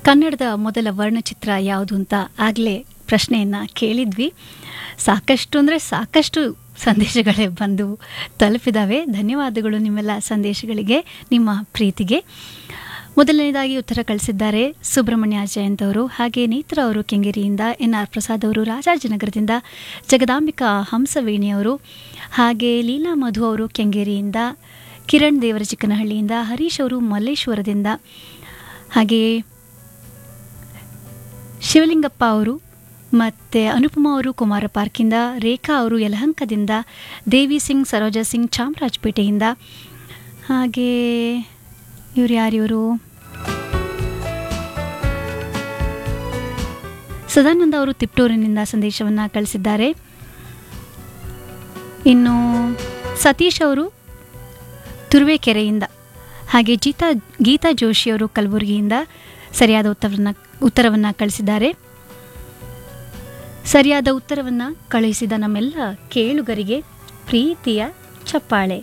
ಕನ್ನಡದ ಮೊದಲ ವರ್ಣಚಿತ್ರ ಯಾವುದು ಅಂತ ಆಗಲೇ ಪ್ರಶ್ನೆಯನ್ನು ಕೇಳಿದ್ವಿ ಸಾಕಷ್ಟು ಅಂದರೆ ಸಾಕಷ್ಟು ಸಂದೇಶಗಳೇ ಬಂದು ತಲುಪಿದಾವೆ ಧನ್ಯವಾದಗಳು ನಿಮ್ಮೆಲ್ಲ ಸಂದೇಶಗಳಿಗೆ ನಿಮ್ಮ ಪ್ರೀತಿಗೆ ಮೊದಲನೇದಾಗಿ ಉತ್ತರ ಕಳಿಸಿದ್ದಾರೆ ಸುಬ್ರಹ್ಮಣ್ಯ ಜಯಂತ್ ಅವರು ಹಾಗೆ ನೇತ್ರ ಅವರು ಕೆಂಗೇರಿಯಿಂದ ಎನ್ ಆರ್ ಪ್ರಸಾದ್ ಅವರು ರಾಜಾಜಿನಗರದಿಂದ ಜಗದಾಂಬಿಕಾ ಹಂಸವೇಣಿ ಅವರು ಹಾಗೆ ಲೀಲಾ ಮಧು ಅವರು ಕೆಂಗೇರಿಯಿಂದ ಕಿರಣ್ ದೇವರಚಿಕ್ಕನಹಳ್ಳಿಯಿಂದ ಹರೀಶ್ ಅವರು ಮಲ್ಲೇಶ್ವರದಿಂದ ಹಾಗೆಯೇ ಶಿವಲಿಂಗಪ್ಪ ಅವರು ಮತ್ತು ಅನುಪಮಾ ಅವರು ಕುಮಾರ ಪಾರ್ಕಿಂದ ರೇಖಾ ಅವರು ಯಲಹಂಕದಿಂದ ದೇವಿ ಸಿಂಗ್ ಸರೋಜಾ ಸಿಂಗ್ ಚಾಮರಾಜಪೇಟೆಯಿಂದ ಹಾಗೆ ಇವ್ರು ಯಾರಿವರು ಸದಾನಂದ ಅವರು ತಿಪ್ಟೂರಿನಿಂದ ಸಂದೇಶವನ್ನು ಕಳಿಸಿದ್ದಾರೆ ಇನ್ನು ಸತೀಶ್ ಅವರು ತುರುವೇಕೆರೆಯಿಂದ ಹಾಗೆ ಗೀತಾ ಗೀತಾ ಜೋಶಿಯವರು ಕಲಬುರಗಿಯಿಂದ ಸರಿಯಾದ ಉತ್ತರವನ್ನು ಉತ್ತರವನ್ನು ಕಳಿಸಿದ್ದಾರೆ ಸರಿಯಾದ ಉತ್ತರವನ್ನು ಕಳುಹಿಸಿದ ನಮ್ಮೆಲ್ಲ ಕೇಳುಗರಿಗೆ ಪ್ರೀತಿಯ ಚಪ್ಪಾಳೆ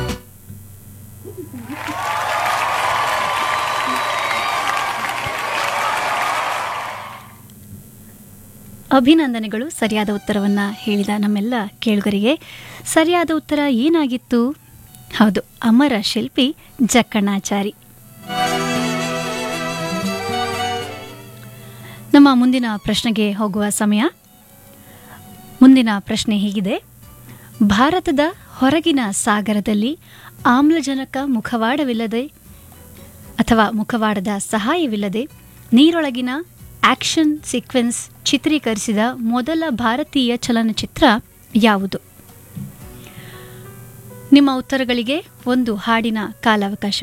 ಅಭಿನಂದನೆಗಳು ಸರಿಯಾದ ಉತ್ತರವನ್ನು ಹೇಳಿದ ನಮ್ಮೆಲ್ಲ ಕೇಳುಗರಿಗೆ ಸರಿಯಾದ ಉತ್ತರ ಏನಾಗಿತ್ತು ಹೌದು ಅಮರ ಶಿಲ್ಪಿ ಜಕ್ಕಣ್ಣಾಚಾರಿ ನಮ್ಮ ಮುಂದಿನ ಪ್ರಶ್ನೆಗೆ ಹೋಗುವ ಸಮಯ ಮುಂದಿನ ಪ್ರಶ್ನೆ ಹೀಗಿದೆ ಭಾರತದ ಹೊರಗಿನ ಸಾಗರದಲ್ಲಿ ಆಮ್ಲಜನಕ ಮುಖವಾಡವಿಲ್ಲದೆ ಅಥವಾ ಮುಖವಾಡದ ಸಹಾಯವಿಲ್ಲದೆ ನೀರೊಳಗಿನ ಆಕ್ಷನ್ ಸೀಕ್ವೆನ್ಸ್ ಚಿತ್ರೀಕರಿಸಿದ ಮೊದಲ ಭಾರತೀಯ ಚಲನಚಿತ್ರ ಯಾವುದು ನಿಮ್ಮ ಉತ್ತರಗಳಿಗೆ ಒಂದು ಹಾಡಿನ ಕಾಲಾವಕಾಶ